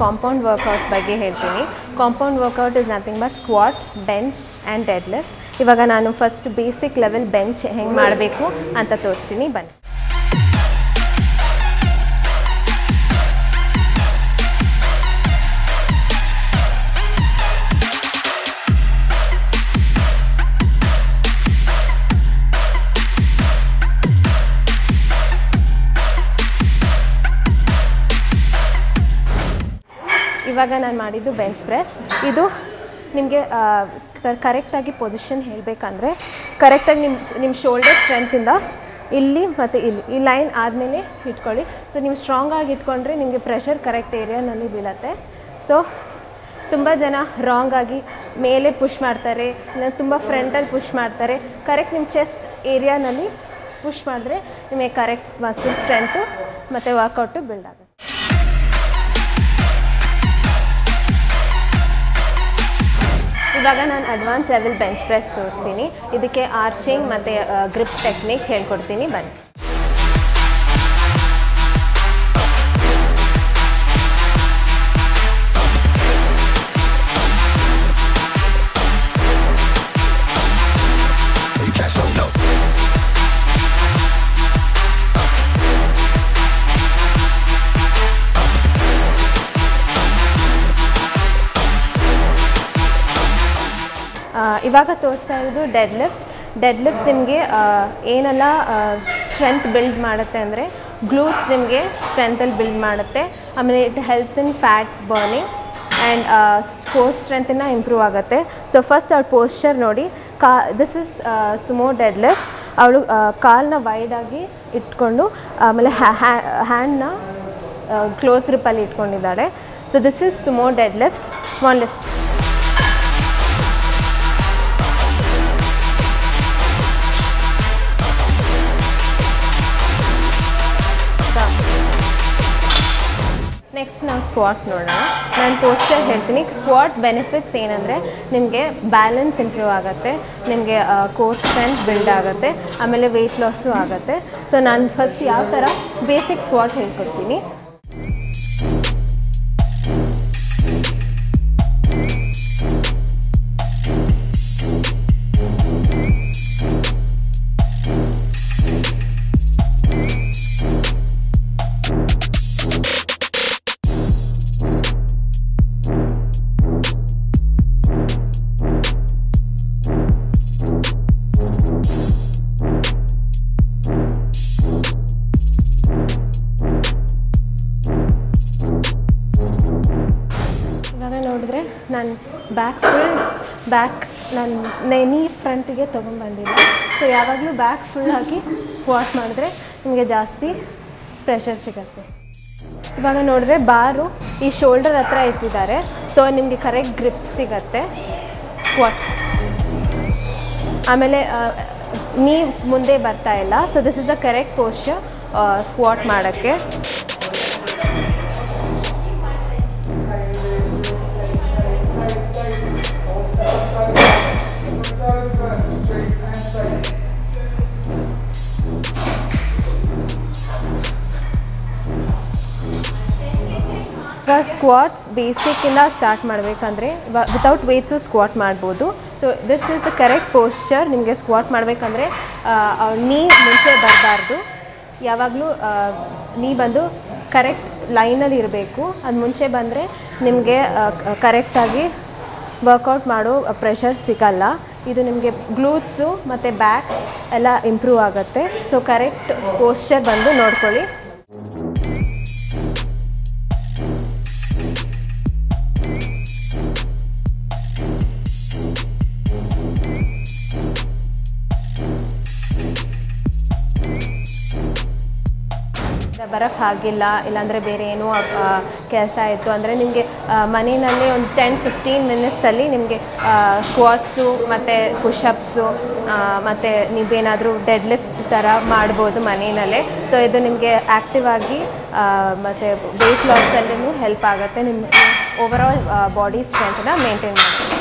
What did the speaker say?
Compound workout ಬಗ್ಗೆ ಹೇಳ್ತೀನಿ compound workout is nothing but squat bench and deadlift ಇವಾಗ ನಾನು ಫಸ್ಟ್ ಬೇಸಿಕ್ ಲೆವೆಲ್ ಬೆಂಚ್ ಹೆಂಗೆ ಮಾಡಬೇಕು ಅಂತ ತೋರಿಸ್ತೀನಿ ಬನ್ನಿ ಇವಾಗ ನಾನು ಮಾಡಿದ್ದು ಬೆಂಚ್ ಪ್ರೆಸ್ ಇದು ನಿಮಗೆ ಕರೆಕ್ಟಾಗಿ ಪೊಸಿಷನ್ ಹೇಳಬೇಕಂದ್ರೆ ಕರೆಕ್ಟಾಗಿ ನಿಮ್ಮ ನಿಮ್ಮ ಶೋಲ್ಡರ್ ಸ್ಟ್ರೆಂತಿಂದ ಇಲ್ಲಿ ಮತ್ತು ಇಲ್ಲಿ ಈ ಲೈನ್ ಆದಮೇಲೆ ಇಟ್ಕೊಳ್ಳಿ ಸೊ ನೀವು ಸ್ಟ್ರಾಂಗಾಗಿ ಇಟ್ಕೊಂಡ್ರೆ ನಿಮಗೆ ಪ್ರೆಷರ್ ಕರೆಕ್ಟ್ ಏರಿಯಾನಲ್ಲಿ ಬೀಳತ್ತೆ ಸೊ ತುಂಬ ಜನ ರಾಂಗ್ ಆಗಿ ಮೇಲೆ ಪುಷ್ ಮಾಡ್ತಾರೆ ಇಲ್ಲ ತುಂಬ ಫ್ರಂಟಲ್ಲಿ ಪುಷ್ ಮಾಡ್ತಾರೆ ಕರೆಕ್ಟ್ ನಿಮ್ಮ ಚೆಸ್ಟ್ ಏರಿಯಾನಲ್ಲಿ ಪುಷ್ ಮಾಡಿದ್ರೆ ನಿಮಗೆ ಕರೆಕ್ಟ್ ಮಸಲ್ ಸ್ಟ್ರೆಂತು ಮತ್ತು ವರ್ಕೌಟು ಬಿಲ್ಡ್ ಆಗುತ್ತೆ ಇವಾಗ ನಾನು ಅಡ್ವಾನ್ಸ್ ಲೆವೆಲ್ ಬೆಂಚ್ ಪ್ರೆಸ್ ತೋರಿಸ್ತೀನಿ ಇದಕ್ಕೆ ಆರ್ಚಿಂಗ್ ಮತ್ತು ಗ್ರಿಪ್ ಟೆಕ್ನಿಕ್ ಹೇಳ್ಕೊಡ್ತೀನಿ ಬನ್ನಿ You catch no no. ಆ, ಇವಾಗ ತೋರಿಸ್ತಾ ಇರೋದು ಡೆಡ್ ಲಿಫ್ಟ್ ಡೆಡ್ ಲಿಫ್ಟ್ ನಿಮಗೆ ಏನೆಲ್ಲ ಸ್ಟ್ರೆಂತ್ ಬಿಲ್ಡ್ ಮಾಡುತ್ತೆ ಅಂದರೆ ಗ್ಲೂಟ್ಸ್ ನಿಮಗೆ ಸ್ಟ್ರೆಂತಲ್ಲಿ ಬಿಲ್ಡ್ ಮಾಡುತ್ತೆ ಆಮೇಲೆ it helps in fat burning and core ಸ್ಟ್ರೆಂತನ್ನ ಇಂಪ್ರೂವ್ ಆಗುತ್ತೆ ಸೊ ಫಸ್ಟ್ ಅವ್ಳ ಪೋಸ್ಚರ್ ನೋಡಿ ಕಾ this is sumo deadlift ಅವಳು ಕಾಲನ್ನ ವೈಡಾಗಿ ಇಟ್ಕೊಂಡು ಆಮೇಲೆ ಹ್ಯಾಂಡ್ನ ಕ್ಲೋಸ್ ಗ್ರಿಪ್ಪಲ್ಲಿ ಇಟ್ಕೊಂಡಿದ್ದಾಳೆ so this is sumo deadlift one lift next ನಾವು ಸ್ಕ್ವಾಟ್ ನೋಡೋಣ ನಾನು ಪೋಸ್ಚರ್ ಹೇಳ್ತೀನಿ ಸ್ಕ್ವಾಟ್ ಬೆನಿಫಿಟ್ಸ್ ಏನಂದರೆ ನಿಮಗೆ ಬ್ಯಾಲೆನ್ಸ್ ಇಂಪ್ರೂವ್ ಆಗುತ್ತೆ ನಿಮಗೆ ಕೋರ್ ಸ್ಟ್ರೆಂತ್ ಬಿಲ್ಡ್ ಆಗುತ್ತೆ ಆಮೇಲೆ ವೆಯ್ಟ್ ಲಾಸು ಆಗುತ್ತೆ ಸೊ ನಾನು ಫಸ್ಟ್ ಯಾವ ಥರ ಬೇಸಿಕ್ ಸ್ಕ್ವಾಟ್ ಹೇಳ್ಕೊಡ್ತೀನಿ ಇವಾಗ ನೋಡಿದ್ರೆ ನಾನು ಬ್ಯಾಕ್ ಫುಲ್ ಬ್ಯಾಕ್ ನಾನು ನೆನಿ ಫ್ರಂಟಿಗೆ ತೊಗೊಂಬಂದಿಲ್ಲ ಸೊ ಯಾವಾಗಲೂ ಬ್ಯಾಕ್ ಫುಲ್ ಹಾಕಿ ಸ್ಕ್ವಾಟ್ ಮಾಡಿದ್ರೆ ನಿಮಗೆ ಜಾಸ್ತಿ ಪ್ರೆಷರ್ ಸಿಗುತ್ತೆ ಇವಾಗ ನೋಡಿದ್ರೆ ಬಾರು ಈ ಶೋಲ್ಡರ್ ಹತ್ರ ಇಟ್ಟಿದ್ದಾರೆ ಸೊ ನಿಮಗೆ ಕರೆಕ್ಟ್ ಗ್ರಿಪ್ ಸಿಗತ್ತೆ ಸ್ಕ್ವಾಟ್ ಆಮೇಲೆ ನೀ ಮುಂದೆ ಬರ್ತಾ ಇಲ್ಲ so this is the correct posture squat ಮಾಡೋಕ್ಕೆ ಇವಾಗ ಸ್ಕ್ವಾಟ್ಸ್ ಬೇಸಿಕ್ಕಿಂದ ಸ್ಟಾರ್ಟ್ ಮಾಡಬೇಕಂದ್ರೆ ವಿತೌಟ್ ವೇಟ್ಸು ಸ್ಕ್ವಾಟ್ ಮಾಡ್ಬೋದು so this is the correct posture ನಿಮಗೆ ಸ್ಕ್ವಾಟ್ ಮಾಡಬೇಕಂದ್ರೆ ನೀ ಮುಂಚೆ ಬರಬಾರ್ದು ಯಾವಾಗಲೂ ನೀ ಬಂದು ಕರೆಕ್ಟ್ ಲೈನಲ್ಲಿ ಇರಬೇಕು ಅದು ಮುಂಚೆ ಬಂದರೆ ನಿಮಗೆ ಕರೆಕ್ಟಾಗಿ ವರ್ಕೌಟ್ ಮಾಡೋ ಪ್ರೆಷರ್ ಸಿಗಲ್ಲ ಇದು ನಿಮಗೆ ಗ್ಲೂತ್ಸು ಮತ್ತು ಬ್ಯಾಕ್ ಎಲ್ಲ ಇಂಪ್ರೂವ್ ಆಗುತ್ತೆ ಸೊ ಕರೆಕ್ಟ್ ಪೋಸ್ಚರ್ ಬಂದು ನೋಡ್ಕೊಳ್ಳಿ ಬರೋಕ್ಕೆ ಆಗಿಲ್ಲ ಇಲ್ಲಾಂದರೆ ಬೇರೆ ಏನೋ ಕೆಲಸ ಆಯಿತು ಅಂದರೆ ನಿಮಗೆ ಮನೆಯಲ್ಲೇ ಒಂದು ಟೆನ್ ಫಿಫ್ಟೀನ್ ಮಿನಿಟ್ಸಲ್ಲಿ ನಿಮಗೆ ಸ್ಕ್ವಾಟ್ಸು ಮತ್ತು ಪುಷಪ್ಸು ಮತ್ತು ನೀವೇನಾದರೂ ಡೆಡ್ ಲಿಫ್ಟ್ ಥರ ಮಾಡ್ಬೋದು ಮನೆಯಲ್ಲೇ ಸೊ ಇದು ನಿಮಗೆ ಆ್ಯಕ್ಟಿವ್ ಆಗಿ ಮತ್ತು ವೆಯ್ಟ್ ಲಾಸಲ್ಲೂ ಹೆಲ್ಪ್ ಆಗುತ್ತೆ ನಿಮಗೆ ಓವರಾಲ್ ಬಾಡಿ ಸ್ಟ್ರೆಂತನ್ನ ಮೇಂಟೈನ್ ಮಾಡೋದು